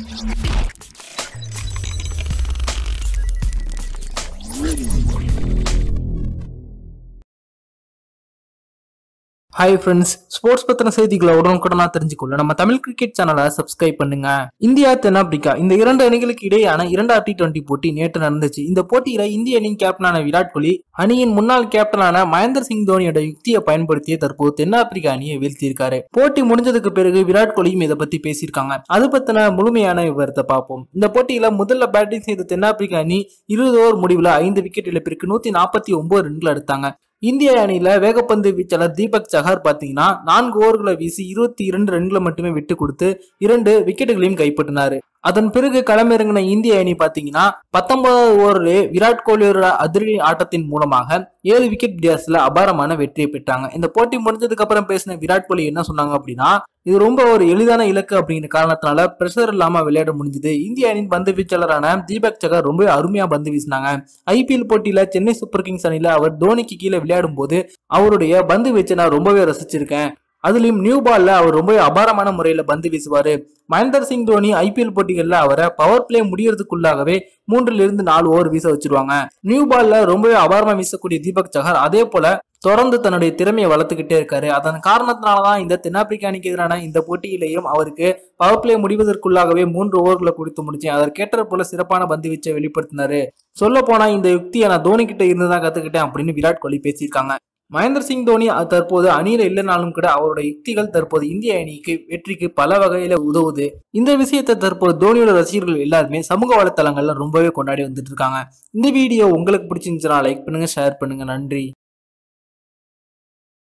hi friends sports பத்தின செய்திகளை உடனுக்குடனா தெரிஞ்சுக்கொள்ள நம்ம தமிழ் கிரிக்கெட் சேனலை சப்ஸ்கிரைப் பண்ணுங்க இந்தியா தென்னாப்பிரிக்கா இந்த இரண்டு அணிகளுக்கு இடையேயான இரண்டாவது டி டுவெண்டி போட்டி நேற்று நடந்துச்சு இந்த போட்டியில இந்திய அணியின் கேப்டனான விராட் கோலி அணியின் முன்னாள் கேப்டனான மகேந்திர சிங் தோனியோட யுக்தியை பயன்படுத்தி தற்போது தென்னாப்பிரிக்கா அணியை வீழ்த்தியிருக்காரு போட்டி முடிஞ்சதுக்கு பிறகு விராட் கோலியும் இதை பத்தி பேசியிருக்காங்க அது பத்தின முழுமையான விவரத்தை பார்ப்போம் இந்த போட்டியில முதல்ல பேட்டிங் செய்த தென்னாப்பிரிக்கா அணி இருபது ஓவர் முடிவுல ஐந்து விக்கெட் இழப்பிற்கு நூத்தி நாற்பத்தி ஒன்பது ரன்கள் எடுத்தாங்க இந்திய அணியில வேகப்பந்து வீச்சாளர் தீபக் சஹார் பாத்தீங்கன்னா நான்கு ஓவர்களை வீசி இருபத்தி இரண்டு ரன்களை மட்டுமே விட்டு கொடுத்து இரண்டு விக்கெட்டுகளையும் கைப்பற்றினாரு அதன் பிறகு களமிறங்கின இந்திய அணி பாத்தீங்கன்னா பத்தொன்பதாவது ஓவரிலே விராட் கோலியோட அதிரடி ஆட்டத்தின் மூலமாக ஏழு விக்கெட் வித்தியாசத்துல அபாரமான வெற்றியை பெற்றாங்க இந்த போட்டி முடிஞ்சதுக்கு அப்புறம் பேசின விராட் கோலி என்ன சொன்னாங்க அப்படின்னா இது ரொம்ப ஒரு எளிதான இலக்கு அப்படிங்கிற காரணத்தினால பிரஷர் இல்லாம விளையாட முடிஞ்சது இந்திய அணியின் பந்து வீச்சாளரான தீபக் சகர் ரொம்ப அருமையா பந்து வீசினாங்க ஐபிஎல் போட்டியில சென்னை சூப்பர் கிங்ஸ் அணியில அவர் தோனிக்கு கீழே விளையாடும் போது அவருடைய பந்து வீச்சை நான் ரொம்பவே ரசிச்சிருக்கேன் அதுலயும் நியூ பால்ல அவர் ரொம்பவே அபாரமான முறையில பந்து வீசுவாரு மகேந்தர் சிங் தோனி ஐபிஎல் போட்டிகள்ல அவரை பவர் பிளே முடியறதுக்குள்ளாகவே மூன்றுல இருந்து நாலு ஓவர் வீச வச்சிருவாங்க நியூ பால்ல ரொம்பவே அபாரமா வீசக்கூடிய தீபக் சஹர் அதே போல தொடர்ந்து தன்னுடைய திறமையை வளர்த்துக்கிட்டே இருக்காரு அதன் காரணத்தினாலதான் இந்த தென்னாப்பிரிக்கா அணிக்கு எதிரான இந்த போட்டியிலேயும் அவருக்கு பவர் பிளே முடிவதற்குள்ளாகவே மூன்று ஓவர்களை கொடுத்து முடிச்சேன் அதற்கேற்ற போல சிறப்பான பந்து வீச்சை வெளிப்படுத்தினாரு சொல்ல போனா இந்த யுக்தியை நான் தோனி கிட்ட இருந்து தான் கத்துக்கிட்டேன் அப்படின்னு விராட் கோலி பேசியிருக்காங்க மகேந்திர சிங் தோனி தற்போது அணியில இல்லைனாலும் கூட அவரோட யுக்திகள் தற்போது இந்திய அணிக்கு வெற்றிக்கு பல வகையில உதவுது இந்த விஷயத்தை தற்போது தோனியோட ரசிகர்கள் எல்லாருமே சமூக வலைத்தளங்கள்ல ரொம்பவே கொண்டாடி வந்துட்டு இருக்காங்க இந்த வீடியோ உங்களுக்கு பிடிச்சிருந்துச்சுன்னா லைக் பண்ணுங்க ஷேர் பண்ணுங்க நன்றி